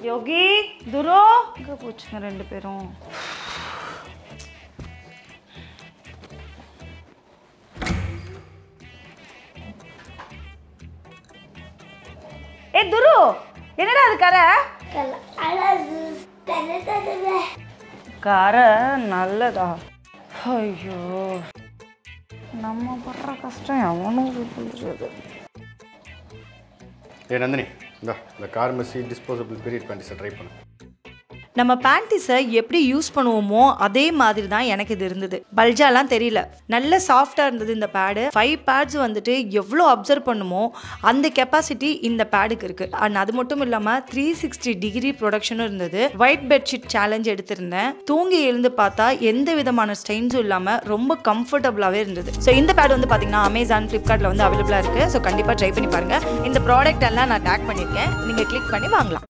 யோகி துரோ எங்க போச்சுங்க ரெண்டு பேரும் ஏ துரு என்னடா அது கரை கரை நல்லதா ஐயோ நம்ம படுற கஷ்டம் எவனும் புரிஞ்சது ஏ நந்தினி இந்த இந்த கார்மசி டிஸ்போசபிள் பீரியட் பேண்டிஸை ட்ரை பண்ணு நம்ம பேண்டிஸை எப்படி யூஸ் பண்ணுவோமோ அதே மாதிரி தான் எனக்கு இது இருந்தது பல்ஜாலாம் தெரியல நல்ல சாஃப்டாக இருந்தது இந்த பேடு ஃபைவ் பேட்ஸ் வந்துட்டு எவ்வளோ அப்சர்வ் பண்ணுமோ அந்த கெப்பாசிட்டி இந்த பேடுக்கு இருக்குது அண்ட் அது மட்டும் இல்லாமல் த்ரீ சிக்ஸ்டி டிகிரி ப்ரொடக்ஷனும் இருந்தது ஒயிட் பெட்ஷீட் சேலஞ்ச் எடுத்திருந்தேன் தூங்கி எழுந்து பார்த்தா எந்த விதமான ஸ்டெயின்ஸும் இல்லாமல் ரொம்ப கம்ஃபர்டபுளாகவே இருந்தது ஸோ இந்த பேட் வந்து பார்த்தீங்கன்னா அமேசான் ஃப்ளிப்கார்ட்டில் வந்து அவைலபிளாக இருக்குது ஸோ கண்டிப்பாக ட்ரை பண்ணி பாருங்கள் இந்த ப்ராடக்ட் எல்லாம் நான் டேக் பண்ணியிருக்கேன் நீங்கள் கிளிக் பண்ணி வாங்கலாம்